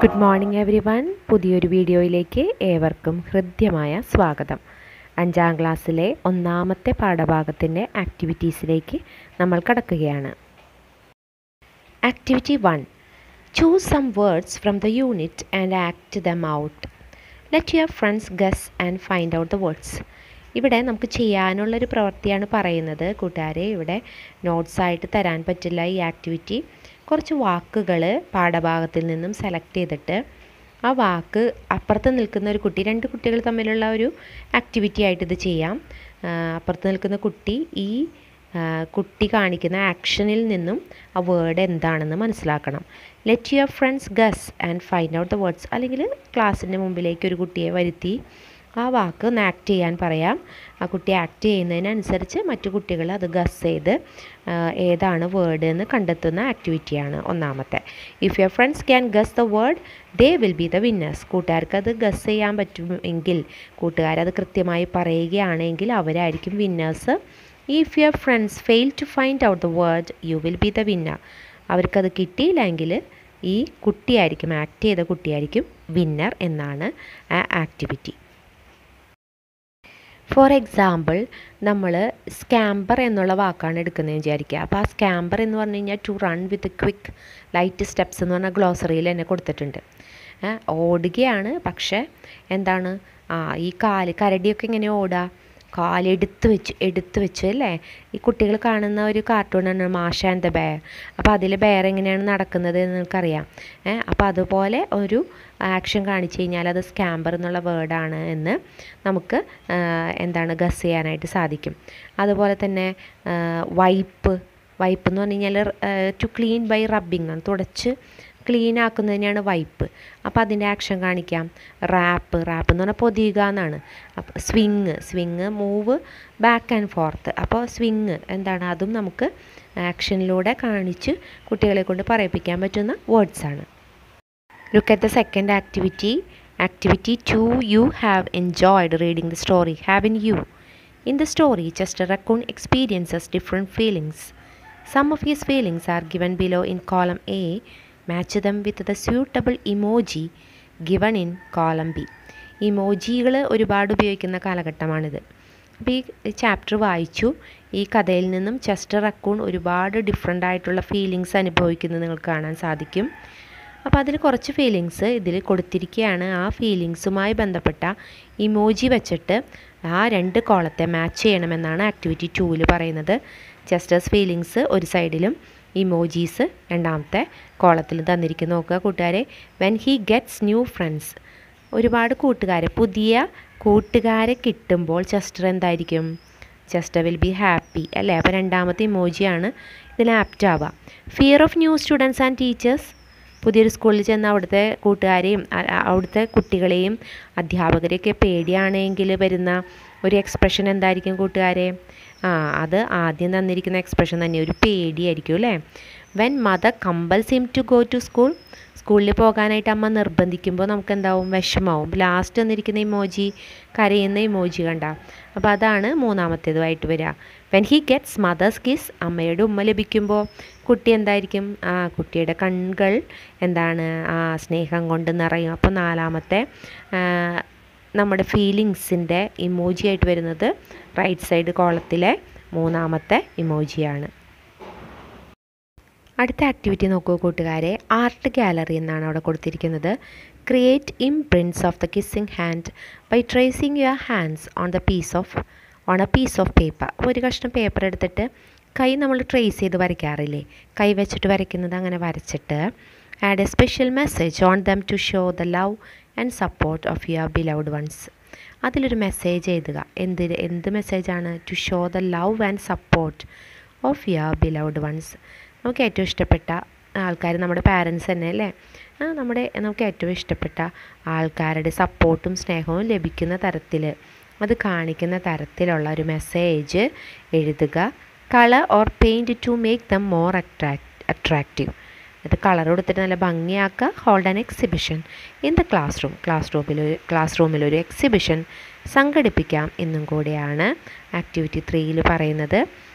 good morning every one പുതിയൊരു വീഡിയോയിലേക്ക് ഏവർക്കും ഹൃദ്യമായ സ്വാഗതം അഞ്ചാം ക്ലാസ്സിലെ ഒന്നാമത്തെ പാഠഭാഗത്തിൻ്റെ ആക്ടിവിറ്റീസിലേക്ക് നമ്മൾ കടക്കുകയാണ് activity one choose some words from the unit and act them out let your friends guess and find out the words ഇവിടെ നമുക്ക് ചെയ്യാനുള്ളൊരു പ്രവൃത്തിയാണ് പറയുന്നത് കൂട്ടുകാരെ ഇവിടെ നോട്ട്സായിട്ട് തരാൻ പറ്റില്ല ഈ ആക്ടിവിറ്റി കുറച്ച് വാക്കുകൾ പാഠഭാഗത്തിൽ നിന്നും സെലക്ട് ചെയ്തിട്ട് ആ വാക്ക് അപ്പുറത്ത് നിൽക്കുന്ന ഒരു കുട്ടി രണ്ട് കുട്ടികൾ തമ്മിലുള്ള ഒരു ആക്ടിവിറ്റി ആയിട്ട് ഇത് ചെയ്യാം അപ്പുറത്ത് നിൽക്കുന്ന കുട്ടി ഈ കുട്ടി കാണിക്കുന്ന ആക്ഷനിൽ നിന്നും ആ വേർഡ് എന്താണെന്ന് മനസ്സിലാക്കണം let your friends guess and find out the words അല്ലെങ്കിൽ ക്ലാസ്സിൻ്റെ മുമ്പിലേക്ക് ഒരു കുട്ടിയെ വരുത്തി ആ വാക്ക് ഒന്ന് ആക്ട് ചെയ്യാൻ പറയാം ആ കുട്ടി ആക്ട് ചെയ്യുന്നതിനനുസരിച്ച് മറ്റു കുട്ടികൾ അത് ഗസ് ചെയ്ത് ഏതാണ് വേർഡ് എന്ന് കണ്ടെത്തുന്ന ആക്ടിവിറ്റിയാണ് ഒന്നാമത്തെ if your friends can guess the word they will be the winners കൂട്ടുകാർക്ക് അത് ഗസ് ചെയ്യാൻ പറ്റുമെങ്കിൽ കൂട്ടുകാരത് കൃത്യമായി പറയുകയാണെങ്കിൽ അവരായിരിക്കും winners if your friends fail to find out the word you will be the winner അവർക്കത് കിട്ടിയില്ലെങ്കിൽ ഈ കുട്ടിയായിരിക്കും ആക്ട് ചെയ്ത കുട്ടിയായിരിക്കും വിന്നർ എന്നാണ് ആ ആക്ടിവിറ്റി ഫോർ എക്സാമ്പിൾ നമ്മൾ സ്കാമ്പർ എന്നുള്ള വാക്കാണ് എടുക്കുന്നതെന്ന് വിചാരിക്കുക അപ്പോൾ ആ സ്കാമ്പർ എന്ന് പറഞ്ഞു കഴിഞ്ഞാൽ to run with quick light steps എന്ന് പറഞ്ഞാൽ ഗ്ലോസറിയിൽ തന്നെ കൊടുത്തിട്ടുണ്ട് ഓടുകയാണ് പക്ഷേ എന്താണ് ആ ഈ കാല് കരടിയൊക്കെ ഇങ്ങനെ ഓടുക കാലെടുത്ത് വെച്ച് എടുത്ത് വെച്ച് അല്ലേ ഈ കുട്ടികൾ കാണുന്ന ഒരു കാർട്ടൂണാണ് മാഷ ആൻഡ് ദ ബെയർ അപ്പോൾ അതിൽ ബെയർ എങ്ങനെയാണ് നടക്കുന്നത് എന്ന് നിങ്ങൾക്കറിയാം അപ്പോൾ അതുപോലെ ഒരു ആക്ഷൻ കാണിച്ചു കഴിഞ്ഞാൽ അത് സ്കാമ്പർ എന്നുള്ള വേർഡാണ് എന്ന് നമുക്ക് എന്താണ് ഗസ് ചെയ്യാനായിട്ട് സാധിക്കും അതുപോലെ തന്നെ വൈപ്പ് വൈപ്പ് എന്ന് പറഞ്ഞു കഴിഞ്ഞാൽ ടു ക്ലീൻ ബൈ റബ്ബിങ് ആണ് തുടച്ച് ക്ലീൻ ആക്കുന്നതിനെയാണ് വൈപ്പ് അപ്പോൾ അതിൻ്റെ ആക്ഷൻ കാണിക്കാം റാപ്പ് റാപ്പ് എന്ന് പറഞ്ഞാൽ പൊതിയുക എന്നാണ് അപ്പോൾ swing swing move back and forth അപ്പോൾ സ്വിങ് എന്താണ് അതും നമുക്ക് ആക്ഷനിലൂടെ കാണിച്ച് കുട്ടികളെ കൊണ്ട് പറയിപ്പിക്കാൻ പറ്റുന്ന വേർഡ്സാണ് look at the second activity activity two you have enjoyed reading the story have in you in the story Chester Raccoon experiences different feelings some of his feelings are given below in column A match them with the suitable emoji given in column B ഇമോജികൾ ഒരുപാട് ഉപയോഗിക്കുന്ന കാലഘട്ടമാണിത് അപ്പോൾ ഈ chapter വായിച്ചു ഈ കഥയിൽ നിന്നും Chester Raccoon ഒരുപാട് ഡിഫറെൻ്റ് ആയിട്ടുള്ള ഫീലിങ്സ് അനുഭവിക്കുന്നത് നിങ്ങൾക്ക് കാണാൻ സാധിക്കും അപ്പോൾ അതിൽ കുറച്ച് ഫീലിങ്സ് ഇതിൽ കൊടുത്തിരിക്കുകയാണ് ആ ഫീലിങ്സുമായി ബന്ധപ്പെട്ട ഇമോജി വെച്ചിട്ട് ആ രണ്ട് കോളത്തെ മാച്ച് ചെയ്യണമെന്നാണ് ആക്ടിവിറ്റി ടൂവിൽ പറയുന്നത് ചെസ്റ്റേഴ്സ് ഫീലിങ്സ് ഒരു സൈഡിലും ഇമോജീസ് രണ്ടാമത്തെ കോളത്തിൽ തന്നിരിക്കുന്നു നോക്കുക കൂട്ടുകാരെ when he gets new friends ഒരുപാട് കൂട്ടുകാരെ പുതിയ കൂട്ടുകാരെ കിട്ടുമ്പോൾ ചെസ്റ്റർ എന്തായിരിക്കും ചെസ്റ്റർ വിൽ ബി ഹാപ്പി അല്ലേ അപ്പോൾ രണ്ടാമത്തെ ഇമോജിയാണ് ഇതിൽ ആപ്റ്റ് ആവുക fear of new students and teachers പുതിയൊരു സ്കൂളിൽ ചെന്ന് അവിടുത്തെ കൂട്ടുകാരെയും അവിടുത്തെ കുട്ടികളെയും അധ്യാപകരെയൊക്കെ പേടിയാണെങ്കിൽ വരുന്ന ഒരു എക്സ്പ്രഷൻ എന്തായിരിക്കും കൂട്ടുകാരെ ആ അത് ആദ്യം തന്നിരിക്കുന്ന എക്സ്പ്രഷൻ തന്നെ ഒരു പേടിയായിരിക്കും അല്ലേ when mother compels him to go to school സ്കൂളിൽ പോകാനായിട്ട് അമ്മ നിർബന്ധിക്കുമ്പോൾ നമുക്ക് എന്താവും വിഷമാവും ലാസ്റ്റ് വന്നിരിക്കുന്ന ഇമോജി കരയുന്ന ഇമോജി കണ്ട അപ്പോൾ അതാണ് മൂന്നാമത്തേതുമായിട്ട് വരിക when he gets mother's kiss അമ്മയുടെ ഉമ്മ ലഭിക്കുമ്പോൾ കുട്ടി എന്തായിരിക്കും ആ കുട്ടിയുടെ കണ്ണുകൾ എന്താണ് ആ സ്നേഹം കൊണ്ട് നിറയും അപ്പോൾ നാലാമത്തെ നമ്മുടെ ഫീലിങ്സിൻ്റെ ഇമോജി ആയിട്ട് വരുന്നത് റൈറ്റ് സൈഡ് കോളത്തിലെ മൂന്നാമത്തെ ഇമോജിയാണ് അടുത്ത ആക്ടിവിറ്റി നോക്കൂ കൂട്ടുകാരെ ആർട്ട് ഗാലറി എന്നാണ് അവിടെ കൊടുത്തിരിക്കുന്നത് create imprints of the kissing hand by tracing your hands on the piece of on a piece of paper ഒരു കഷ്ണം പേപ്പർ എടുത്തിട്ട് കൈ നമ്മൾ ട്രേസ് ചെയ്ത് വരയ്ക്കാറില്ലേ കൈ വെച്ചിട്ട് വരയ്ക്കുന്നത് അങ്ങനെ വരച്ചിട്ട് add a special message on them to show the love and support of your beloved ones അതിലൊരു മെസ്സേജ് എഴുതുക എന്ത് എന്ത് മെസ്സേജാണ് to show the love and support of your beloved ones നമുക്ക് ഏറ്റവും ഇഷ്ടപ്പെട്ട ആൾക്കാർ നമ്മുടെ പാരൻസ് തന്നെ അല്ലേ നമ്മുടെ നമുക്ക് ഏറ്റവും ഇഷ്ടപ്പെട്ട ആൾക്കാരുടെ സപ്പോർട്ടും സ്നേഹവും ലഭിക്കുന്ന തരത്തിൽ അത് കാണിക്കുന്ന തരത്തിലുള്ള ഒരു മെസ്സേജ് എഴുതുക colour or paint to make them more attract attractive ഇത് കളർ കൊടുത്തിട്ട് നല്ല ഭംഗിയാക്കുക hold an exhibition in the class room class റൂമിൽ ക്ലാസ് റൂമിലൊരു എക്സിബിഷൻ സംഘടിപ്പിക്കാം എന്നും കൂടിയാണ് ആക്ടിവിറ്റി ത്രീയിൽ പറയുന്നത്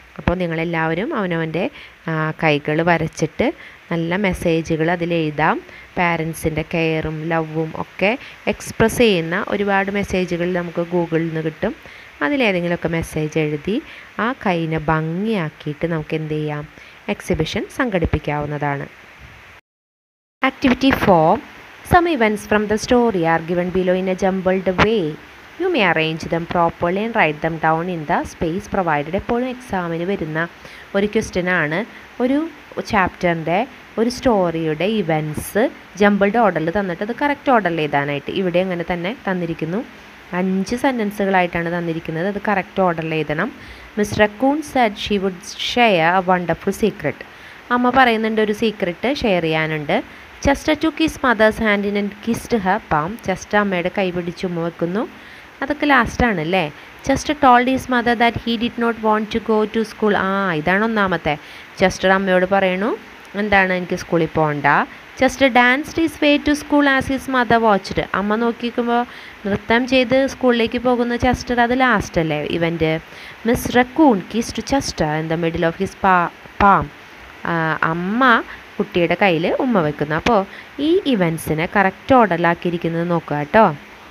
അപ്പോൾ നിങ്ങളെല്ലാവരും അവനവൻ്റെ കൈകൾ വരച്ചിട്ട് നല്ല മെസ്സേജുകൾ അതിൽ എഴുതാം പാരൻസിൻ്റെ കെയറും ലവും ഒക്കെ എക്സ്പ്രസ് ചെയ്യുന്ന ഒരുപാട് മെസ്സേജുകൾ നമുക്ക് ഗൂഗിളിൽ നിന്ന് കിട്ടും അതിലേതെങ്കിലുമൊക്കെ മെസ്സേജ് എഴുതി ആ കൈനെ ഭംഗിയാക്കിയിട്ട് നമുക്ക് എന്ത് ചെയ്യാം എക്സിബിഷൻ സംഘടിപ്പിക്കാവുന്നതാണ് activity four some events from the story are given below in a jumbled way you may arrange them properly and write them down in the space provided എപ്പോഴും എക്സാമിന് വരുന്ന ഒരു ക്വസ്റ്റ്യനാണ് ഒരു ചാപ്റ്ററിൻ്റെ ഒരു സ്റ്റോറിയുടെ ഇവൻറ്റ്സ് ജംബിൾഡ് ഓർഡറിൽ തന്നിട്ട് അത് കറക്റ്റ് ഓർഡറിൽ എഴുതാനായിട്ട് ഇവിടെ അങ്ങനെ തന്നെ തന്നിരിക്കുന്നു അഞ്ച് സെൻറ്റൻസുകളായിട്ടാണ് തന്നിരിക്കുന്നത് അത് കറക്റ്റ് ഓർഡറിൽ എഴുതണം Miss Raccoon said she would share a wonderful secret അമ്മ പറയുന്നുണ്ട് ഒരു സീക്രട്ട് ഷെയർ ചെയ്യാനുണ്ട് Chester to kiss mother's hand and kissed her palm Chester അമ്മയുടെ കൈ പിടിച്ച് ഉമ്മ വെക്കുന്നു അതൊക്കെ ലാസ്റ്റാണ് അല്ലേ Chester told his mother that he did not want to go to school ആ ഇതാണ് ഒന്നാമത്തെ ചെസ്റ്റർ അമ്മയോട് പറയണു എന്താണ് എനിക്ക് സ്കൂളിൽ പോകണ്ട Chester dance his way to school as his mother watched അമ്മ നോക്കിക്കുമ്പോൾ നൃത്തം ചെയ്ത് സ്കൂളിലേക്ക് പോകുന്ന ചെസ്റ്റർ അത് ലാസ്റ്റ് അല്ലേ event Miss Raccoon kiss to Chester in the middle of his പാ പാം അമ്മ കുട്ടിയുടെ കയ്യിൽ ഉമ്മ വെക്കുന്നു അപ്പോൾ ഈ ഇവൻസിനെ കറക്റ്റ് ഓർഡറിലാക്കിയിരിക്കുന്നത് നോക്കുക കേട്ടോ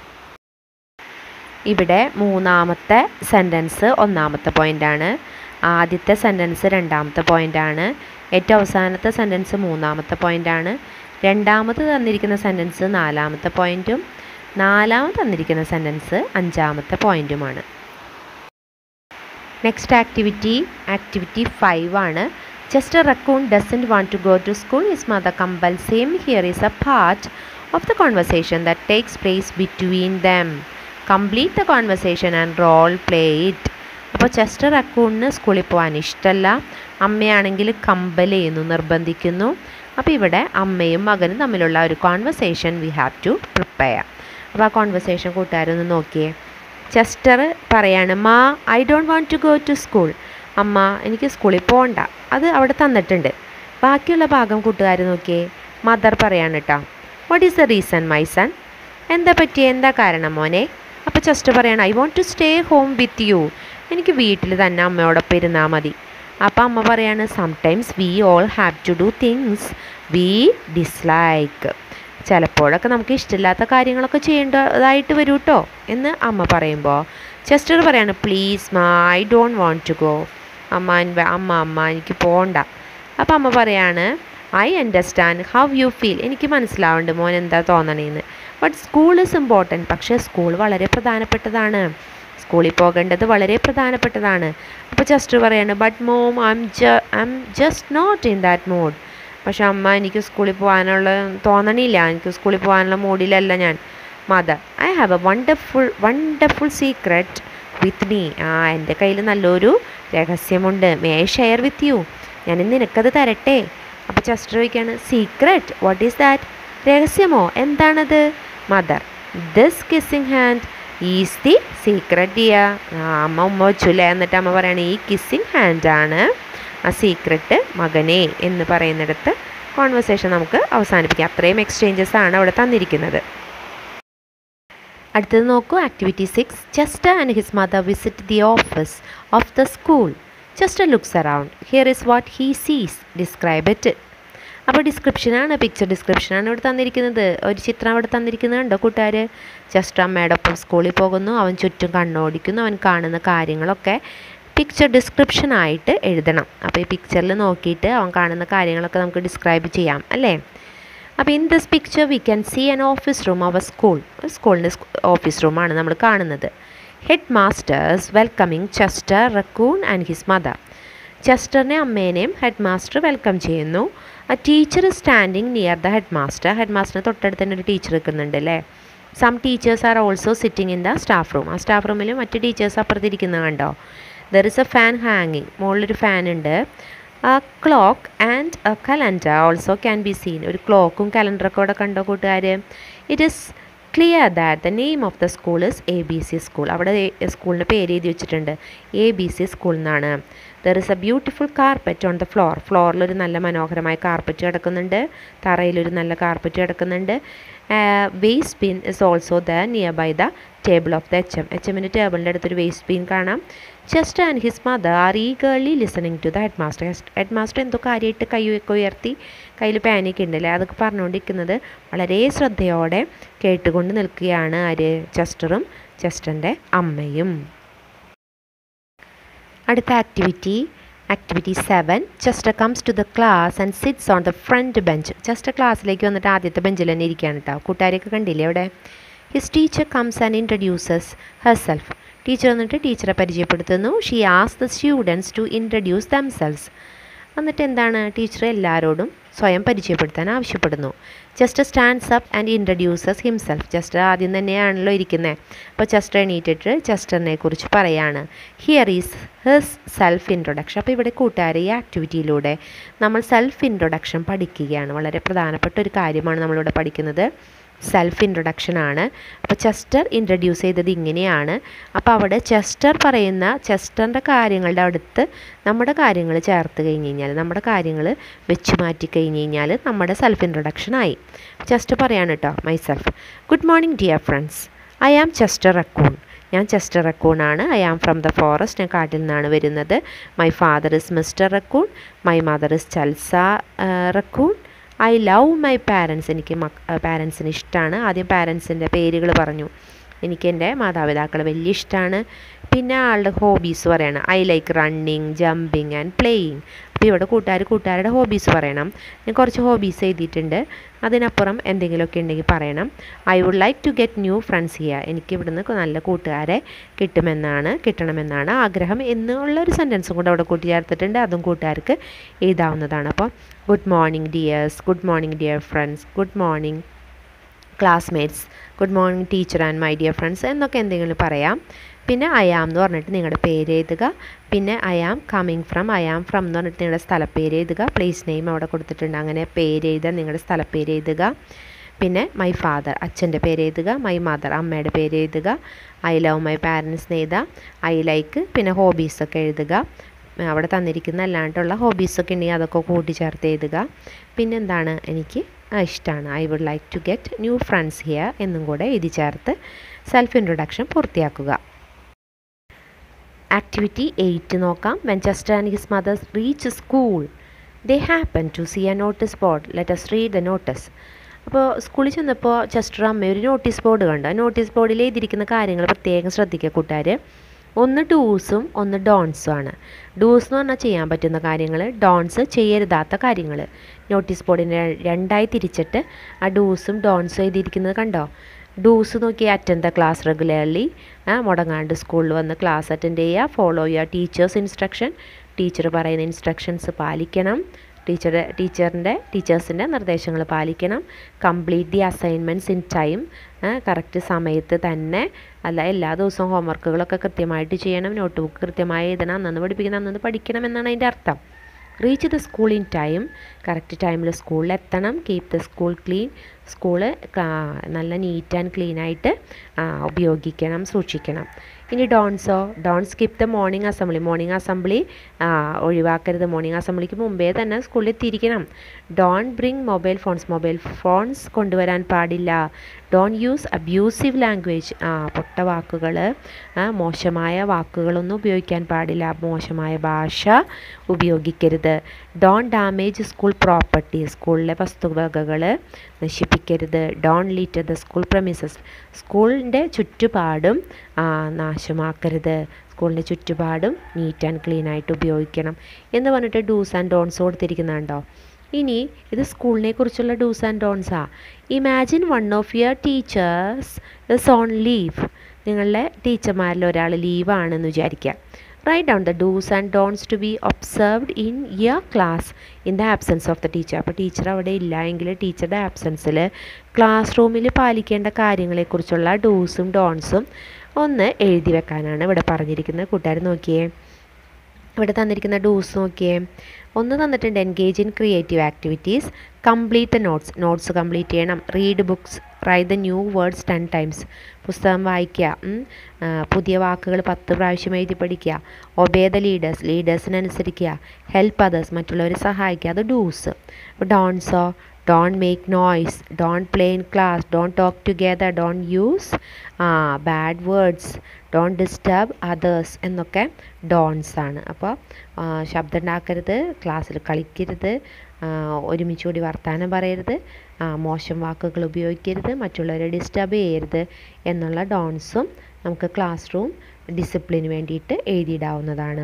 ഇവിടെ മൂന്നാമത്തെ സെൻറ്റൻസ് ഒന്നാമത്തെ പോയിൻ്റാണ് ആദ്യത്തെ സെൻറ്റൻസ് രണ്ടാമത്തെ പോയിൻ്റാണ് ഏറ്റവും അവസാനത്തെ സെൻറ്റൻസ് മൂന്നാമത്തെ പോയിൻ്റാണ് രണ്ടാമത് തന്നിരിക്കുന്ന സെൻറ്റൻസ് നാലാമത്തെ പോയിൻറ്റും നാലാമത് തന്നിരിക്കുന്ന സെൻറ്റൻസ് അഞ്ചാമത്തെ പോയിൻറ്റുമാണ് നെക്സ്റ്റ് ആക്ടിവിറ്റി ആക്ടിവിറ്റി ഫൈവ് ആണ് Chester Raccoon doesn't want to go to school his mother compels him here is a part of the conversation that takes place between them complete the conversation and role play it അപ്പോൾ Chester അക്കൂണിന് സ്കൂളിൽ പോകാൻ ഇഷ്ടമല്ല അമ്മയാണെങ്കിൽ compel ചെയ്യുന്നു നിർബന്ധിക്കുന്നു അപ്പോൾ ഇവിടെ അമ്മയും മകനും തമ്മിലുള്ള ഒരു conversation we have to prepare അപ്പോൾ ആ കോൺവെർസേഷൻ കൂട്ടുകാരൊന്ന് നോക്കിയേ ചെസ്റ്റർ പറയാണ് ma I don't want to go to school അമ്മ എനിക്ക് സ്കൂളിൽ പോകണ്ട അത് അവിടെ തന്നിട്ടുണ്ട് ബാക്കിയുള്ള ഭാഗം കൂട്ടുകാർ നോക്കിയേ മദർ പറയാണ് കേട്ടോ what is the reason my son എന്താ പറ്റിയ എന്താ കാരണം മോനെ അപ്പോൾ ചെസ്റ്റർ പറയാണ് I want to stay home with you എനിക്ക് വീട്ടിൽ തന്നെ അമ്മയോടൊപ്പം ഇരുന്നാൽ മതി അപ്പോൾ അമ്മ പറയാണ് sometimes we all have to do things we dislike ചിലപ്പോഴൊക്കെ നമുക്ക് ഇഷ്ടമില്ലാത്ത കാര്യങ്ങളൊക്കെ ചെയ്യേണ്ടതായിട്ട് വരും കേട്ടോ എന്ന് അമ്മ പറയുമ്പോൾ ചെസ്റ്റർ പറയാണ് please ma I don't want to go അമ്മ അമ്മ അമ്മ എനിക്ക് പോകണ്ട അപ്പോൾ അമ്മ പറയാണ് I understand how you feel എനിക്ക് മനസ്സിലാവുന്നുണ്ട് മോൻ എന്താ തോന്നണേന്ന് ബട്ട് സ്കൂൾ ഇസ് ഇമ്പോർട്ടൻറ്റ് പക്ഷേ സ്കൂൾ വളരെ പ്രധാനപ്പെട്ടതാണ് സ്കൂളിൽ പോകേണ്ടത് വളരെ പ്രധാനപ്പെട്ടതാണ് അപ്പോൾ ജസ്റ്റ് പറയാണ് ബട്ട് മോം ഐ എം ജ I am just not in that mood പക്ഷെ അമ്മ എനിക്ക് സ്കൂളിൽ പോകാനുള്ള തോന്നണില്ല എനിക്ക് സ്കൂളിൽ പോകാനുള്ള മൂഡിലല്ല ഞാൻ mother I have a wonderful wonderful secret with me ആ എൻ്റെ കയ്യിൽ നല്ലൊരു രഹസ്യമുണ്ട് may I share with you ഞാൻ നിനക്കത് തരട്ടെ അപ്പോൾ ചെസ്റ്റർ ചോദിക്കുകയാണ് സീക്രറ്റ് വാട്ട് ഈസ് ദാറ്റ് രഹസ്യമോ എന്താണത് mother this kissing hand is the secret dear അമ്മ ഉമ്മ വെച്ചുല്ലേ എന്നിട്ട് അമ്മ പറയണ ഈ കിസ്സിങ് ഹാൻഡാണ് ആ സീക്രട്ട് മകനെ എന്ന് പറയുന്നിടത്ത് കോൺവെർസേഷൻ നമുക്ക് അവസാനിപ്പിക്കാം അത്രയും എക്സ്ചേഞ്ചസ് ആണ് അവിടെ തന്നിരിക്കുന്നത് അടുത്തത് നോക്കൂ activity six Chester and his mother visit the office of the school Chester looks around here is what he sees describe it അപ്പോൾ ഡിസ്ക്രിപ്ഷനാണ് പിക്ചർ ഡിസ്ക്രിപ്ഷനാണ് ഇവിടെ തന്നിരിക്കുന്നത് ഒരു ചിത്രം അവിടെ തന്നിരിക്കുന്നുണ്ടോ കൂട്ടുകാർ ജസ്റ്റ് അമ്മയോടൊപ്പം സ്കൂളിൽ പോകുന്നു അവൻ ചുറ്റും കണ്ണോടിക്കുന്നു അവൻ കാണുന്ന കാര്യങ്ങളൊക്കെ പിക്ചർ ഡിസ്ക്രിപ്ഷനായിട്ട് എഴുതണം അപ്പോൾ ഈ പിക്ചറിൽ നോക്കിയിട്ട് അവൻ കാണുന്ന കാര്യങ്ങളൊക്കെ നമുക്ക് ഡിസ്ക്രൈബ് ചെയ്യാം അല്ലേ അപ്പോൾ in this picture we can see an office room അവർ സ്കൂൾ സ്കൂളിൻ്റെ ഓഫീസ് റൂമാണ് നമ്മൾ കാണുന്നത് head masters welcoming Chester Raccoon and his mother ചെസ്റ്ററിനെ അമ്മേനെയും ഹെഡ് മാസ്റ്റർ വെൽക്കം ചെയ്യുന്നു a teacher standing near the head master head മാസ്റ്ററിന് തൊട്ടടുത്ത് തന്നെ ഒരു ടീച്ചർ നിൽക്കുന്നുണ്ട് അല്ലേ some teachers are also sitting in the staff room ആ സ്റ്റാഫ് റൂമിൽ മറ്റ് ടീച്ചേഴ്സ് അപ്പുറത്തിരിക്കുന്നത് കണ്ടോ ദർ ഇസ് എ ഫാൻ ഹാങ്ങിങ് മുകളിലൊരു ഫാൻ ഉണ്ട് a clock and a calendar also can be seen ഒരു ക്ലോക്കും കലണ്ടറൊക്കെ ഇവിടെ കണ്ടോ കൂട്ടുകാർ it is clear that the name of the school is A B C school അവിടെ സ്കൂളിൻ്റെ പേര് എഴുതി വെച്ചിട്ടുണ്ട് എ ബി സി സ്കൂൾ എന്നാണ് there is a beautiful carpet on the floor ഫ്ലോറിലൊരു നല്ല മനോഹരമായ കാർപ്പറ്റ് കിടക്കുന്നുണ്ട് തറയിലൊരു നല്ല കാർപ്പറ്റ് കിടക്കുന്നുണ്ട് waste bin is also the near by the table of the H M H എമ്മിൻ്റെ ടേബിളിൻ്റെ അടുത്തൊരു വേസ്റ്റ് ബിൻ കാണാം Chester and his mother are eagerly listening to the head master head master എന്തോ കാര്യമായിട്ട് കൈയൊക്കെ ഉയർത്തി കയ്യിൽ പാനിക്ക് ഉണ്ടല്ലേ അതൊക്കെ പറഞ്ഞുകൊണ്ടിരിക്കുന്നത് വളരെ ശ്രദ്ധയോടെ കേട്ടുകൊണ്ട് നിൽക്കുകയാണ് ആര് ചെസ്റ്ററും ചെസ്റ്ററിൻ്റെ അമ്മയും അടുത്ത activity activity seven Chester comes to the class and sits on the front bench Chester ക്ലാസ്സിലേക്ക് വന്നിട്ട് ആദ്യത്തെ ബെഞ്ചിൽ തന്നെ ഇരിക്കുകയാണ് കേട്ടോ കൂട്ടുകാരെയൊക്കെ കണ്ടില്ലേ അവിടെ his teacher comes and introduces herself teacher വന്നിട്ട് ടീച്ചറെ പരിചയപ്പെടുത്തുന്നു ഷീ ആസ് the students to introduce themselves എന്നിട്ട് എന്താണ് ടീച്ചർ എല്ലാവരോടും സ്വയം പരിചയപ്പെടുത്താൻ ആവശ്യപ്പെടുന്നു Chester stands up and introduces himself Chester ആദ്യം തന്നെയാണല്ലോ ഇരിക്കുന്നത് അപ്പോൾ ജസ്റ്റർ എണീറ്റിട്ട് ജസ്റ്ററിനെ കുറിച്ച് പറയാണ് here is his self introduction അപ്പോൾ ഇവിടെ കൂട്ടുകാരെ ഈ ആക്ടിവിറ്റിയിലൂടെ നമ്മൾ സെൽഫ് ഇൻട്രൊഡക്ഷൻ പഠിക്കുകയാണ് വളരെ പ്രധാനപ്പെട്ട ഒരു കാര്യമാണ് നമ്മളിവിടെ പഠിക്കുന്നത് സെൽഫ് ഇൻട്രൊഡക്ഷൻ ആണ് അപ്പോൾ ചെസ്റ്റർ ഇൻട്രൊഡ്യൂസ് ചെയ്തത് ഇങ്ങനെയാണ് അപ്പോൾ അവിടെ ചെസ്റ്റർ പറയുന്ന ചെസ്റ്ററിൻ്റെ കാര്യങ്ങളുടെ അടുത്ത് നമ്മുടെ കാര്യങ്ങൾ ചേർത്ത് കഴിഞ്ഞ് കഴിഞ്ഞാൽ നമ്മുടെ കാര്യങ്ങൾ വെച്ച് മാറ്റി കഴിഞ്ഞ് കഴിഞ്ഞാൽ നമ്മുടെ സെൽഫ് ഇൻട്രൊഡക്ഷനായി ചെസ്റ്റർ പറയാണ് കേട്ടോ my self good morning dear friends I am Chester Raccoon ഞാൻ ചെസ്റ്റർ റക്കൂൺ ആണ് I am from the forest ഞാൻ കാട്ടിൽ നിന്നാണ് വരുന്നത് my father is mister Raccoon my mother is Chelsea Raccoon I love my parents എനിക്ക് മക് പാരൻസിന് ഇഷ്ടമാണ് ആദ്യം പാരൻസിൻ്റെ പേരുകൾ പറഞ്ഞു എനിക്ക് എൻ്റെ മാതാപിതാക്കളെ വലിയ ഇഷ്ടമാണ് പിന്നെ ആളുടെ ഹോബീസ് പറയണം I like running jumping and playing അപ്പോൾ ഇവിടെ കൂട്ടുകാർ കൂട്ടുകാരുടെ ഹോബീസ് പറയണം ഞാൻ കുറച്ച് ഹോബീസ് എഴുതിയിട്ടുണ്ട് അതിനപ്പുറം എന്തെങ്കിലുമൊക്കെ ഉണ്ടെങ്കിൽ പറയണം I would like to get new friends ചെയ്യുക എനിക്ക് ഇവിടുന്ന് നല്ല കൂട്ടുകാരെ കിട്ടുമെന്നാണ് കിട്ടണമെന്നാണ് ആഗ്രഹം എന്നുള്ള ഒരു സെൻറ്റൻസും കൂടെ അവിടെ കൂട്ടി ചേർത്തിട്ടുണ്ട് അതും കൂട്ടുകാർക്ക് എഴുതാവുന്നതാണ് അപ്പോൾ good morning dears good morning dear friends good morning classmates good morning teacher and my dear friends എന്നൊക്കെ എന്തെങ്കിലും പറയാം പിന്നെ ഐ ആം എന്ന് പറഞ്ഞിട്ട് നിങ്ങളുടെ പേര് എഴുതുക പിന്നെ I am coming from I am from എന്ന് പറഞ്ഞിട്ട് നിങ്ങളുടെ സ്ഥലപ്പേര് എഴുതുക പ്ലേസ് നെയിം അവിടെ കൊടുത്തിട്ടുണ്ട് അങ്ങനെ പേര് എഴുതുക നിങ്ങളുടെ സ്ഥലപ്പേര് എഴുതുക പിന്നെ മൈ ഫാദർ അച്ഛൻ്റെ പേര് എഴുതുക മൈ മദർ അമ്മയുടെ പേര് എഴുതുക ഐ ലവ് മൈ പാരൻസ് എഴുതുക ഐ ലൈക്ക് പിന്നെ ഹോബീസൊക്കെ എഴുതുക അവിടെ തന്നിരിക്കുന്ന അല്ലാണ്ടുള്ള ഹോബീസൊക്കെ ഉണ്ടെങ്കിൽ അതൊക്കെ കൂട്ടിച്ചേർത്ത് എഴുതുക പിന്നെന്താണ് എനിക്ക് ഇഷ്ടമാണ് I would like to get new friends here എന്നും കൂടെ എഴുതി ചേർത്ത് സെൽഫ് ഇൻട്രൊഡക്ഷൻ പൂർത്തിയാക്കുക ആക്ടിവിറ്റി എയ്റ്റ് നോക്കാം when Chester and his mothers reach school they happen to see a notice board let's read the notice അപ്പോൾ സ്കൂളിൽ ചെന്നപ്പോൾ Chester അമ്മ ഒരു നോട്ടീസ് ബോർഡ് കണ്ടു നോട്ടീസ് ബോർഡിൽ എഴുതിയിരിക്കുന്ന കാര്യങ്ങൾ പ്രത്യേകം ശ്രദ്ധിക്കുക കൂട്ടുകാർ ഒന്ന് ഡൂസും ഒന്ന് ഡോൺസും ആണ് ഡൂസ് എന്ന് പറഞ്ഞാൽ ചെയ്യാൻ പറ്റുന്ന കാര്യങ്ങൾ ഡോൺസ് ചെയ്യരുതാത്ത കാര്യങ്ങൾ നോട്ടീസ് ബോർഡിനെ രണ്ടായി തിരിച്ചിട്ട് ആ ഡൂസും ഡോൺസും എഴുതിയിരിക്കുന്നത് കണ്ടോ ഡൂസ് നോക്കി അറ്റൻഡ് ദ ക്ലാസ് റെഗുലർലി മുടങ്ങാണ്ട് സ്കൂളിൽ വന്ന് ക്ലാസ് അറ്റൻഡ് ചെയ്യുക ഫോളോ ചെയ്യുക ടീച്ചേഴ്സ് ഇൻസ്ട്രക്ഷൻ ടീച്ചർ പറയുന്ന ഇൻസ്ട്രക്ഷൻസ് പാലിക്കണം ടീച്ചറുടെ ടീച്ചറിൻ്റെ ടീച്ചേഴ്സിൻ്റെ നിർദ്ദേശങ്ങൾ പാലിക്കണം complete the assignments in time correct സമയത്ത് തന്നെ അല്ല എല്ലാ ദിവസവും ഹോംവർക്കുകളൊക്കെ കൃത്യമായിട്ട് ചെയ്യണം നോട്ട് ബുക്ക് കൃത്യമായി എഴുതണം അന്നു പഠിപ്പിക്കണം അന്നു പഠിക്കണം എന്നാണ് അതിൻ്റെ അർത്ഥം reach the school in time correct ടൈമിൽ സ്കൂളിൽ എത്തണം keep the school clean school നല്ല നീറ്റ് ആൻഡ് ക്ലീൻ ആയിട്ട് ഉപയോഗിക്കണം സൂക്ഷിക്കണം ഇനി don'ts don't skip the morning assembly morning assembly ഒഴിവാക്കരുത് മോർണിംഗ് അസംബ്ലിക്ക് മുമ്പേ തന്നെ സ്കൂളിൽ എത്തിയിരിക്കണം don't bring mobile phones mobile phones കൊണ്ടുവരാൻ പാടില്ല ഡോൺ യൂസ് അബ്യൂസീവ് ലാംഗ്വേജ് ആ പൊട്ട വാക്കുകൾ മോശമായ വാക്കുകളൊന്നും ഉപയോഗിക്കാൻ പാടില്ല മോശമായ ഭാഷ ഉപയോഗിക്കരുത് ഡോൺ ഡാമേജ് സ്കൂൾ പ്രോപ്പർട്ടി സ്കൂളിലെ വസ്തുവകകൾ നശിപ്പിക്കരുത് don't litter the school premises സ്കൂളിൻ്റെ ചുറ്റുപാടും നാശമാക്കരുത് സ്കൂളിൻ്റെ ചുറ്റുപാടും നീറ്റ് ആൻഡ് ക്ലീൻ ആയിട്ട് ഉപയോഗിക്കണം എന്ന് പറഞ്ഞിട്ട് ഡൂസ് ആൻഡ് ഡോൺസ് കൊടുത്തിരിക്കുന്നുണ്ടോ ഇനി ഇത് സ്കൂളിനെ കുറിച്ചുള്ള dos and don'ts imagine one of your teachers is on leave നിങ്ങളുടെ ടീച്ചർമാരിൽ ഒരാൾ ലീവാണെന്ന് വിചാരിക്കുക write down the dos and don'ts to be observed in your class in the absence of the teacher അപ്പോൾ ടീച്ചർ അവിടെ ഇല്ല എങ്കിൽ ടീച്ചറുടെ ആബ്സെൻസിൽ ക്ലാസ് റൂമിൽ പാലിക്കേണ്ട കാര്യങ്ങളെക്കുറിച്ചുള്ള ഡൂസും ഡോൺസും ഒന്ന് എഴുതി വെക്കാനാണ് ഇവിടെ പറഞ്ഞിരിക്കുന്നത് കൂട്ടുകാർ നോക്കിയേ ഇവിടെ തന്നിരിക്കുന്ന ഡൂസ് നോക്കിയേ ഒന്ന് തന്നിട്ടുണ്ട് engage in creative activities complete the notes notes complete ചെയ്യണം read books write the new words ten times പുസ്തകം വായിക്കുക പുതിയ വാക്കുകൾ പത്ത് പ്രാവശ്യം എഴുതി പഠിക്കുക ഒബേ ദ ലീഡേഴ്സ് ലീഡേഴ്സിനനുസരിക്കുക ഹെൽപ്പ് അതേഴ്സ് മറ്റുള്ളവരെ സഹായിക്കുക അത് dos don'ts don't make noise don't play in class don't talk together don't use bad words don't disturb others എന്നൊക്കെ ഡോൺസ് ആണ് അപ്പോൾ ശബ്ദം ഉണ്ടാക്കരുത് ക്ലാസ്സിൽ കളിക്കരുത് ഒരുമിച്ച് കൂടി വർത്തമാനം പറയരുത് മോശം വാക്കുകൾ ഉപയോഗിക്കരുത് മറ്റുള്ളവരെ ഡിസ്റ്റർബ് ചെയ്യരുത് എന്നുള്ള ഡോൺസും നമുക്ക് ക്ലാസ് റൂം ഡിസിപ്ലിന് വേണ്ടിയിട്ട് എഴുതിയിടാവുന്നതാണ്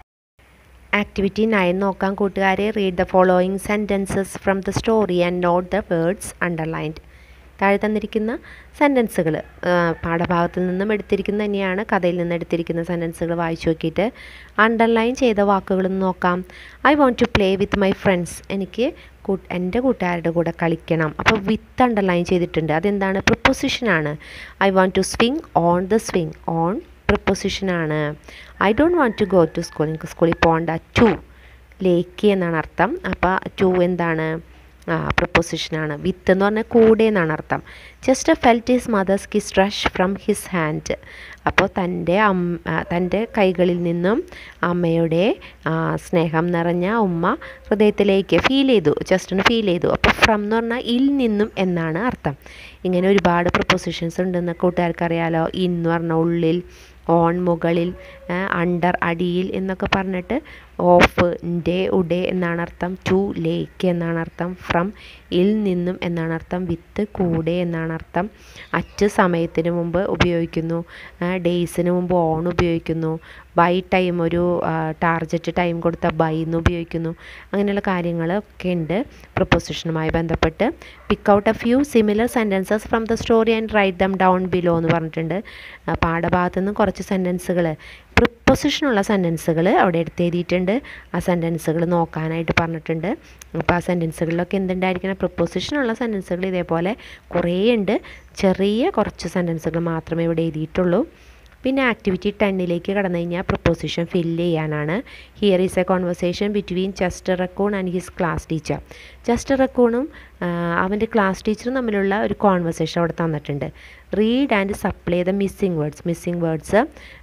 ആക്ടിവിറ്റി നയൻ നോക്കാം കൂട്ടുകാരെ read the following sentences from the story and note the words underlined താഴെ തന്നിരിക്കുന്ന സെൻറ്റൻസുകൾ പാഠഭാഗത്തിൽ നിന്നും എടുത്തിരിക്കുന്ന തന്നെയാണ് കഥയിൽ നിന്ന് എടുത്തിരിക്കുന്ന സെൻറ്റൻസുകൾ വായിച്ചു നോക്കിയിട്ട് അണ്ടർലൈൻ ചെയ്ത വാക്കുകൾ നോക്കാം I want to play with my friends എനിക്ക് എൻ്റെ കൂട്ടുകാരുടെ കൂടെ കളിക്കണം അപ്പോൾ വിത്ത് അണ്ടർലൈൻ ചെയ്തിട്ടുണ്ട് അതെന്താണ് പ്രിപ്പൊസിഷനാണ് I want to swing on the swing on പ്രിപ്പൊസിഷനാണ് I don't want to go to school എനിക്ക് സ്കൂളിൽ പോകണ്ട ടു ലേക്ക് എന്നാണ് അർത്ഥം അപ്പോൾ ടു എന്താണ് പ്രൊപ്പോസിഷനാണ് വിത്ത് എന്ന് പറഞ്ഞാൽ കൂടെ എന്നാണ് അർത്ഥം Chester felt his mother's kiss rush from his hand അപ്പോൾ തൻ്റെ അമ്മ തൻ്റെ കൈകളിൽ നിന്നും അമ്മയുടെ സ്നേഹം നിറഞ്ഞ ഉമ്മ ഹൃദയത്തിലേക്ക് ഫീൽ ചെയ്തു ജസ്റ്റിന് ഫീൽ ചെയ്തു അപ്പോൾ ഫ്രം എന്ന് പറഞ്ഞാൽ ഇൽ നിന്നും എന്നാണ് അർത്ഥം ഇങ്ങനെ ഒരുപാട് പ്രൊപ്പോസിഷൻസ് ഉണ്ടെന്ന് കൂട്ടുകാർക്ക് അറിയാലോ ഇൻ എന്ന് പറഞ്ഞ ഉള്ളിൽ ഓൺ മുകളിൽ അണ്ടർ അടിയിൽ എന്നൊക്കെ പറഞ്ഞിട്ട് ഓഫ് ഡേ ഉഡേ എന്നാണ് അർത്ഥം ടു ലേക്ക് എന്നാണ് അർത്ഥം ഫ്രം ഇൽ നിന്നും എന്നാണ് അർത്ഥം വിത്ത് കൂടെ എന്നാണ് അർത്ഥം അറ്റ് സമയത്തിന് മുമ്പ് ഉപയോഗിക്കുന്നു ഡേയ്സിന് മുമ്പ് ഓൺ ഉപയോഗിക്കുന്നു ബൈ ടൈം ഒരു ടാർജറ്റ് ടൈം കൊടുത്ത ബൈ എന്ന് ഉപയോഗിക്കുന്നു അങ്ങനെയുള്ള കാര്യങ്ങളൊക്കെ ഉണ്ട് പ്രൊപ്പോസിഷനുമായി ബന്ധപ്പെട്ട് pick out a few similar sentences from the story and write them down below എന്ന് പറഞ്ഞിട്ടുണ്ട് പാഠഭാഗത്തു നിന്ന് കുറച്ച് സെൻറ്റൻസുകൾ പ്രിപ്പൊസിഷനുള്ള സെൻറ്റൻസുകൾ അവിടെ എടുത്തെഴുതിയിട്ടുണ്ട് ആ സെൻറ്റൻസുകൾ നോക്കാനായിട്ട് പറഞ്ഞിട്ടുണ്ട് അപ്പോൾ ആ സെൻറ്റൻസുകളിലൊക്കെ എന്തുണ്ടായിരിക്കണം പ്രിപ്പൊസിഷനുള്ള സെൻറ്റൻസുകൾ ഇതേപോലെ കുറേ ഉണ്ട് ചെറിയ കുറച്ച് സെൻറ്റൻസുകൾ മാത്രമേ ഇവിടെ എഴുതിയിട്ടുള്ളൂ പിന്നെ ആക്ടിവിറ്റി ടെന്നിലേക്ക് കടന്നു കഴിഞ്ഞാൽ പ്രൊപ്പോസിഷൻ ഫില്ല് ചെയ്യാനാണ് here is a conversation between Chester Raccoon and his class teacher Chester റക്കൂണും അവൻ്റെ ക്ലാസ് ടീച്ചറും തമ്മിലുള്ള ഒരു കോൺവെർസേഷൻ അവിടെ തന്നിട്ടുണ്ട് read and supply the missing words missing words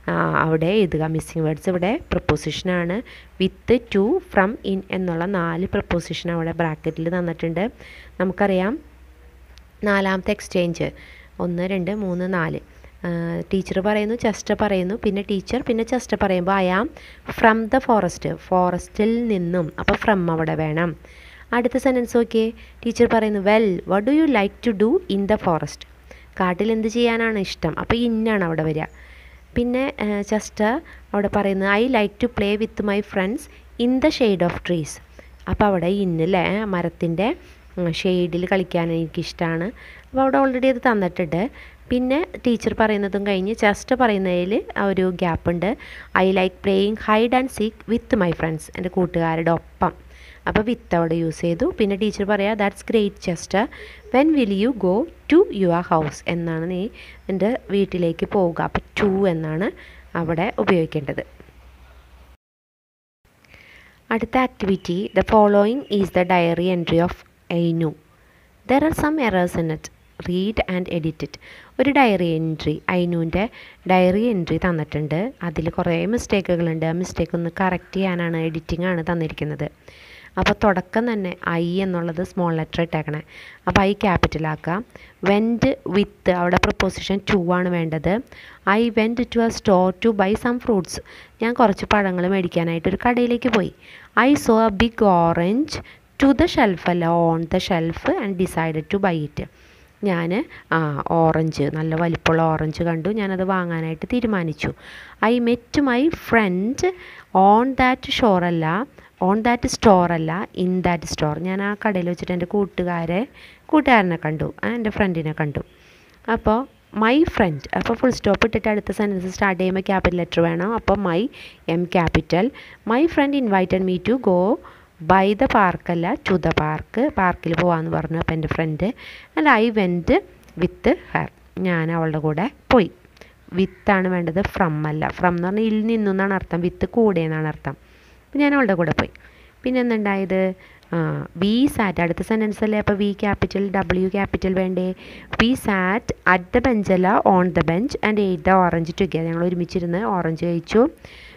അവിടെ എഴുതുക മിസ്സിംഗ് വേർഡ്സ് ഇവിടെ പ്രൊപ്പോസിഷനാണ് വിത്ത് ടു ഫ്രം ഇൻ എന്നുള്ള നാല് പ്രൊപ്പോസിഷൻ അവിടെ ബ്രാക്കറ്റിൽ തന്നിട്ടുണ്ട് നമുക്കറിയാം നാലാമത്തെ എക്സ്ചേഞ്ച് ഒന്ന് രണ്ട് മൂന്ന് നാല് ടീച്ചർ പറയുന്നു ചെസ്റ്റർ പറയുന്നു പിന്നെ ടീച്ചർ പിന്നെ ചെസ്റ്റർ പറയുമ്പോൾ I am from the forest ഫോറസ്റ്റിൽ നിന്നും അപ്പോൾ ഫ്രം അവിടെ വേണം അടുത്ത സെൻറ്റൻസ് നോക്കിയേ ടീച്ചർ പറയുന്നു well what do you like to do in the forest കാട്ടിൽ എന്ത് ചെയ്യാനാണ് ഇഷ്ടം അപ്പോൾ ഇന്നാണ് അവിടെ വരിക പിന്നെ ചെസ്റ്റർ അവിടെ പറയുന്നത് I like to play with my friends in the shade of trees അപ്പോൾ അവിടെ ഇന്നല്ലേ മരത്തിൻ്റെ ഷെയ്ഡിൽ കളിക്കാൻ എനിക്കിഷ്ടമാണ് അപ്പോൾ അവിടെ ഓൾറെഡി അത് തന്നിട്ടുണ്ട് പിന്നെ ടീച്ചർ പറയുന്നതും കഴിഞ്ഞ് ചെസ്റ്റ് പറയുന്നതിൽ ഒരു ഗ്യാപ്പ് ഉണ്ട് I like playing hide and seek with my friends എൻ്റെ കൂട്ടുകാരുടെ ഒപ്പം അപ്പോൾ വിത്ത് അവിടെ യൂസ് ചെയ്തു പിന്നെ ടീച്ചർ പറയാം that's great Chester when will you go to your house എന്നാണ് നീ എൻ്റെ വീട്ടിലേക്ക് പോവുക അപ്പോൾ ടു എന്നാണ് അവിടെ ഉപയോഗിക്കേണ്ടത് അടുത്ത activity the following is the diary entry of Ainu there are some errors in it read and edit it ഒരു ഡയറി എൻട്രി ഐനുവിൻ്റെ ഡയറി എൻട്രി തന്നിട്ടുണ്ട് അതിൽ കുറേ മിസ്റ്റേക്കുകളുണ്ട് ആ മിസ്റ്റേക്ക് ഒന്ന് കറക്റ്റ് ചെയ്യാനാണ് എഡിറ്റിംഗ് ആണ് തന്നിരിക്കുന്നത് അപ്പോൾ തുടക്കം തന്നെ ഐ എന്നുള്ളത് സ്മോൾ ലെറ്റർ ഇട്ടേക്കണേ അപ്പോൾ ഐ ക്യാപിറ്റൽ ആക്കാം വെൻറ്റ് വിത്ത് അവിടെ പ്രപ്പോസിഷൻ ടു ആണ് വേണ്ടത് I went to a store to buy some fruits ഞാൻ കുറച്ച് പഴങ്ങൾ മേടിക്കാനായിട്ട് ഒരു കടയിലേക്ക് പോയി I saw a big orange to the shelf അല്ല on the shelf and decided to buy it ഞാൻ ആ ഓറഞ്ച് നല്ല വലിപ്പമുള്ള ഓറഞ്ച് കണ്ടു ഞാനത് വാങ്ങാനായിട്ട് തീരുമാനിച്ചു I met my friend on that shore അല്ല ഓൺ ദാറ്റ് സ്റ്റോർ അല്ല ഇൻ ദാറ്റ് സ്റ്റോർ ഞാൻ ആ കടയിൽ വെച്ചിട്ട് എൻ്റെ കൂട്ടുകാരെ കൂട്ടുകാരനെ കണ്ടു എൻ്റെ ഫ്രണ്ടിനെ കണ്ടു അപ്പോൾ മൈ ഫ്രണ്ട് അപ്പോൾ ഫുൾ സ്റ്റോപ്പ് ഇട്ടിട്ട് അടുത്ത സെൻറ്റൻസ് സ്റ്റാർട്ട് ചെയ്യുമ്പോൾ ക്യാപിറ്റൽ ലെറ്റർ വേണം അപ്പോൾ my M capital my friend invited me to go by the പാർക്കല്ല ടു ദ പാർക്ക് പാർക്കിൽ പോകാമെന്ന് പറഞ്ഞു അപ്പോൾ എൻ്റെ friend and I went with her ഞാൻ അവളുടെ കൂടെ പോയി വിത്താണ് വേണ്ടത് ഫ്രം അല്ല ഫ്രം എന്ന് പറഞ്ഞാൽ ഇൽ നിന്നു എന്നാണ് അർത്ഥം വിത്ത് കൂടെ എന്നാണ് അർത്ഥം അപ്പോൾ ഞാൻ അവളുടെ കൂടെ പോയി പിന്നെ എന്തുണ്ടായത് വി സാറ്റ് അടുത്ത സെൻറ്റൻസ് അല്ലേ അപ്പോൾ വി ക്യാപിറ്റൽ ഡബ്ല്യു ക്യാപിറ്റൽ വേണ്ടേ വി സാറ്റ് അറ്റ് ദ ബെഞ്ചല്ല on the bench and ate the orange together ഞങ്ങൾ ഒരുമിച്ചിരുന്ന് ഓറഞ്ച് കഴിച്ചു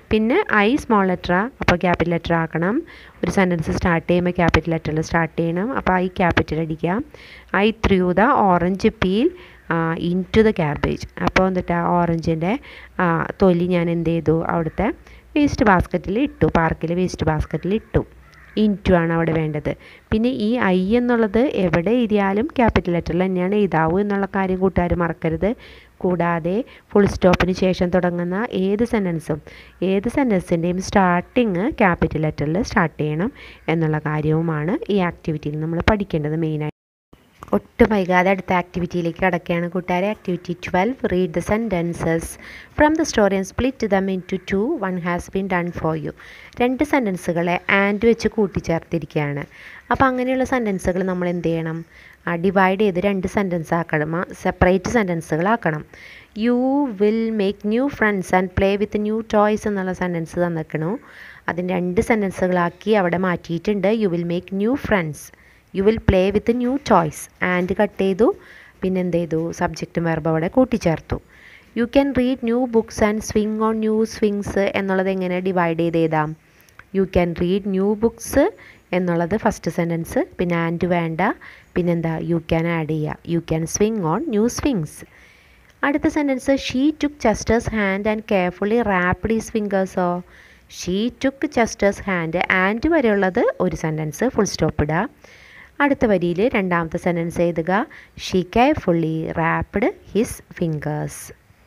പിന്നെ ഐ സ്മോൾ ലെറ്റർ അപ്പോൾ ക്യാപിറ്റൽ ലെറ്റർ ആക്കണം ഒരു സെൻറ്റൻസ് സ്റ്റാർട്ട് ചെയ്യുമ്പോൾ ക്യാപിറ്റൽ ലെറ്ററിൽ സ്റ്റാർട്ട് ചെയ്യണം അപ്പോൾ ഐ ക്യാപിറ്റൽ അടിക്കാം I threw the orange peel into the cabbage അപ്പോൾ എന്നിട്ട് ഓറഞ്ചിൻ്റെ തൊലി ഞാൻ എന്ത് ചെയ്തു അവിടുത്തെ വേസ്റ്റ് ബാസ്ക്കറ്റിൽ ഇട്ടു പാർക്കിലെ വേസ്റ്റ് ബാസ്ക്കറ്റിൽ ഇട്ടു ഇൻറ്റു ആണ് അവിടെ വേണ്ടത് പിന്നെ ഈ ഐ എന്നുള്ളത് എവിടെ എഴുതിയാലും ക്യാപിറ്റൽ ലെറ്ററിൽ തന്നെയാണ് എഴുതാവൂ എന്നുള്ള കാര്യം കൂട്ടുകാർ മറക്കരുത് കൂടാതെ ഫുൾ സ്റ്റോപ്പിന് ശേഷം തുടങ്ങുന്ന ഏത് സെൻറ്റൻസും ഏത് സെൻറ്റൻസിൻ്റെയും സ്റ്റാർട്ടിങ് ക്യാപിറ്റൽ ലെറ്ററിൽ സ്റ്റാർട്ട് ചെയ്യണം എന്നുള്ള കാര്യവുമാണ് ഈ ആക്ടിവിറ്റിയിൽ നമ്മൾ പഠിക്കേണ്ടത് മെയിനായിട്ട് ഒട്ടും വൈകാതെ അടുത്ത ആക്ടിവിറ്റിയിലേക്ക് കടക്കുകയാണ് കൂട്ടുകാരെ activity twelve read the sentences from the story and split them into two one has been done for you രണ്ട് സെൻറ്റൻസുകളെ ആൻഡ് വെച്ച് കൂട്ടിച്ചേർത്തിരിക്കുകയാണ് അപ്പോൾ അങ്ങനെയുള്ള സെൻറ്റൻസുകൾ നമ്മൾ എന്ത് ചെയ്യണം ഡിവൈഡ് ചെയ്ത് രണ്ട് സെൻറ്റൻസ് ആക്കണം സെപ്പറേറ്റ് സെൻറ്റൻസുകളാക്കണം you will make new friends and play with new toys എന്നുള്ള സെൻറ്റൻസ് തന്നിക്കണു അതിന് രണ്ട് സെൻറ്റൻസുകളാക്കി അവിടെ മാറ്റിയിട്ടുണ്ട് you will make new friends you will play with new choice and cut ചെയ്തു പിന്നെ എന്ത് ചെയ്തു സബ്ജക്റ്റും വെർബ് അവിടെ കൂട്ടിച്ചേർത്തു you can read new books and swing on new swings എന്നുള്ളത് എങ്ങനെ ഡിവൈഡ് ചെയ്ത് എഴുതാം you can read new books എന്നുള്ളത് ഫസ്റ്റ് സെൻറ്റൻസ് പിന്നെ ആൻഡ് വേണ്ട പിന്നെന്താ യു ക്യാൻ ആഡ് ചെയ്യുക you can swing on new swings അടുത്ത sentence she took Chester's hand and carefully wrapped his ഫിംഗേഴ്സോ she took Chester's hand and വരെയുള്ളത് ഒരു sentence full stop ഇടുക അടുത്ത വരിയിൽ രണ്ടാമത്തെ സെൻറ്റൻസ് എഴുതുക she carefully wrapped his fingers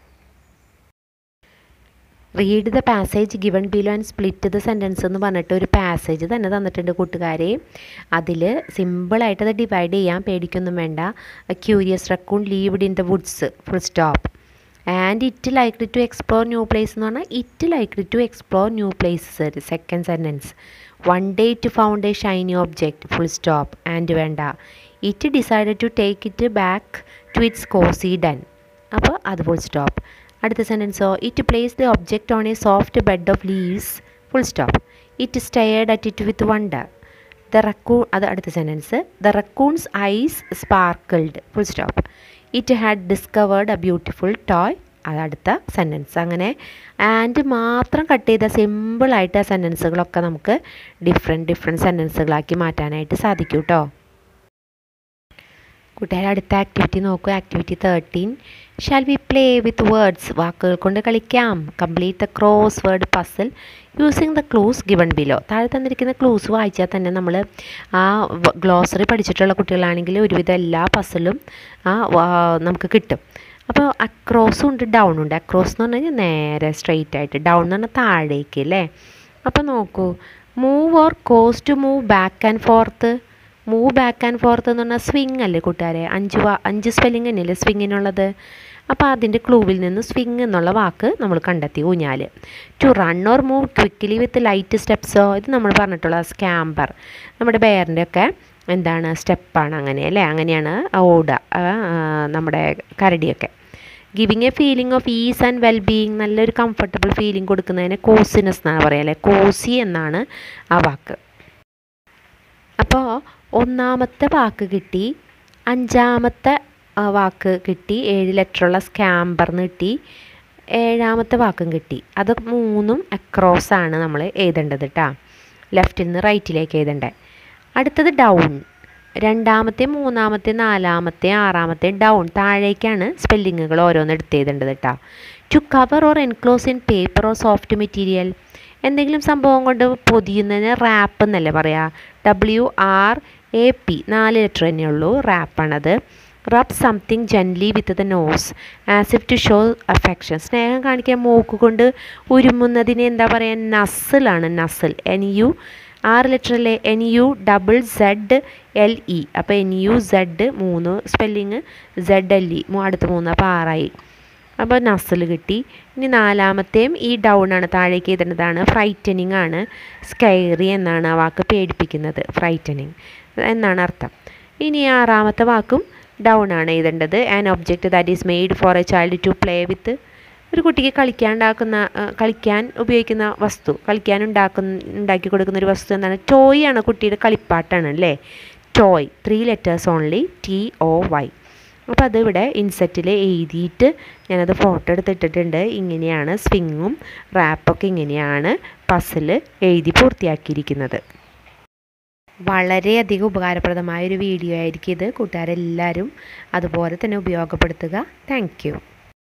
read the passage given below and split the sentence എന്ന് പറഞ്ഞിട്ട് ഒരു പാസേജ് തന്നെ തന്നിട്ടുണ്ട് കൂട്ടുകാരെ അതിൽ സിമ്പിളായിട്ട് അത് ഡിവൈഡ് ചെയ്യാൻ പേടിക്കൊന്നും വേണ്ട curious raccoon lived in the woods full stop and it likely to explore new place എന്ന് പറഞ്ഞാൽ it likely to explore new places second sentence one day to found a shiny object full stop and വേണ്ട it decided to take it back to its cozy den അപ്പോൾ അത് full stop അടുത്ത സെൻറ്റൻസോ it place the object on a soft bed of leaves full stop it സ്റ്റയേർഡ് at it with wonder the raccoon അത് അടുത്ത sentence the raccoon's eyes sparkled full stop it had discovered a beautiful toy അത് അടുത്ത sentence അങ്ങനെ and മാത്രം cut ചെയ്ത സിമ്പിളായിട്ട് ആ സെൻറ്റൻസുകളൊക്കെ നമുക്ക് ഡിഫറെൻറ്റ് ഡിഫറെൻറ്റ് സെൻറ്റൻസുകളാക്കി മാറ്റാനായിട്ട് സാധിക്കും കേട്ടോ കൂട്ടുകാർ അടുത്ത ആക്ടിവിറ്റി നോക്കൂ activity thirteen shall we play with words വാക്കുകൾ കൊണ്ട് കളിക്കാം complete the crossword puzzle using the clues given below താഴെ തന്നിരിക്കുന്ന ക്ലൂസ് വായിച്ചാൽ തന്നെ നമ്മൾ ആ ഗ്ലോസറി പഠിച്ചിട്ടുള്ള കുട്ടികളാണെങ്കിൽ ഒരുവിധം എല്ലാ പസിലും ആ നമുക്ക് കിട്ടും അപ്പോൾ അക്രോസും ഉണ്ട് ഡൗണും ഉണ്ട് അക്രോസ് എന്ന് പറഞ്ഞു കഴിഞ്ഞാൽ നേരെ സ്ട്രെയിറ്റ് ആയിട്ട് ഡൗൺ എന്ന് പറഞ്ഞാൽ താഴേക്ക് അല്ലേ അപ്പോൾ നോക്കൂ move or cause to move back and forth move back and forth എന്ന് പറഞ്ഞാൽ സ്വിങ് അല്ലേ കൂട്ടുകാരെ അഞ്ച് വാ അഞ്ച് സ്പെല്ലിംഗ് തന്നെയല്ലേ സ്വിങ്ങിനുള്ളത് അപ്പോൾ അതിൻ്റെ ക്ലൂവിൽ നിന്ന് സ്വിങ് എന്നുള്ള വാക്ക് നമ്മൾ കണ്ടെത്തി ഊഞ്ഞാൽ to run or move quickly with light സ്റ്റെപ്സോ ഇത് നമ്മൾ പറഞ്ഞിട്ടുള്ള സ്കാമ്പർ നമ്മുടെ ബെയറിൻ്റെ ഒക്കെ എന്താണ് സ്റ്റെപ്പാണ് അങ്ങനെ അല്ലേ അങ്ങനെയാണ് ഓടുക നമ്മുടെ കരടിയൊക്കെ giving a feeling of ease and well being നല്ലൊരു കംഫർട്ടബിൾ ഫീലിംഗ് കൊടുക്കുന്നതിന് കോസിനെസ് എന്നാണ് പറയുക അല്ലേ കോസി എന്നാണ് ആ വാക്ക് അപ്പോൾ ഒന്നാമത്തെ വാക്ക് കിട്ടി അഞ്ചാമത്തെ വാക്ക് കിട്ടി ഏഴ് ലെറ്ററുള്ള സ്കാമ്പർന്ന് കിട്ടി ഏഴാമത്തെ വാക്കും കിട്ടി അത് മൂന്നും അക്രോസ് ആണ് നമ്മൾ എഴുതേണ്ടത് കേട്ടോ ലെഫ്റ്റിൽ നിന്ന് റൈറ്റിലേക്ക് എഴുതണ്ടേ അടുത്തത് ഡൗൺ രണ്ടാമത്തെ മൂന്നാമത്തെ നാലാമത്തെ ആറാമത്തെ ഡൗൺ താഴേക്കാണ് സ്പെല്ലിങ്ങുകൾ ഓരോന്ന് എടുത്ത് എഴുതേണ്ടത് കേട്ടോ to cover or enclose in paper or soft material എന്തെങ്കിലും സംഭവം കൊണ്ട് പൊതിയുന്നതിന് റാപ്പ് എന്നല്ലേ പറയുക ഡബ്ല്യു ആർ എ പി നാല് ലെറ്റർ തന്നെയുള്ളൂ റാപ്പാണത് rub something gently with the nose as if to show affection സ്നേഹം കാണിക്കാൻ മൂക്ക് കൊണ്ട് ഉരുമുന്നതിന് എന്താ പറയുക നസിലാണ് നസിൽ എൻ യു ആറ് ലെറ്ററിലെ N U double Z L E അപ്പോൾ എൻ യു സെഡ് മൂന്ന് സ്പെല്ലിങ് സെഡ് എൽ ഇ അടുത്ത മൂന്ന് അപ്പോൾ ആറായി അപ്പോൾ നസൽ കിട്ടി ഇനി നാലാമത്തെയും ഈ ഡൗൺ ആണ് താഴേക്ക് എഴുതേണ്ടതാണ് ഫ്രൈറ്റനിങ് ആണ് സ്കൈറി എന്നാണ് ആ വാക്ക് പേടിപ്പിക്കുന്നത് ഫ്രൈറ്റനിങ് എന്നാണ് അർത്ഥം ഇനി ആറാമത്തെ വാക്കും ഡൗൺ ആണ് എഴുതേണ്ടത് an object that is made for a child to play with ഒരു കുട്ടിക്ക് കളിക്കാൻ ഉണ്ടാക്കുന്ന കളിക്കാൻ ഉപയോഗിക്കുന്ന വസ്തു കളിക്കാൻ ഉണ്ടാക്കുന്ന ഉണ്ടാക്കി കൊടുക്കുന്ന ഒരു വസ്തു എന്താണ് ടോയ് ആണ് കുട്ടിയുടെ കളിപ്പാട്ടാണ് അല്ലേ toy three letters only T O Y അപ്പോൾ അതിവിടെ ഇൻസെറ്റിൽ എഴുതിയിട്ട് ഞാനത് ഫോട്ടോ എടുത്തിട്ടിട്ടുണ്ട് ഇങ്ങനെയാണ് സ്വിങ്ങും റാപ്പൊക്കെ ഇങ്ങനെയാണ് പസിൽ എഴുതി പൂർത്തിയാക്കിയിരിക്കുന്നത് വളരെയധികം ഉപകാരപ്രദമായ ഒരു വീഡിയോ ആയിരിക്കും ഇത് കൂട്ടുകാരെല്ലാവരും അതുപോലെ തന്നെ ഉപയോഗപ്പെടുത്തുക താങ്ക്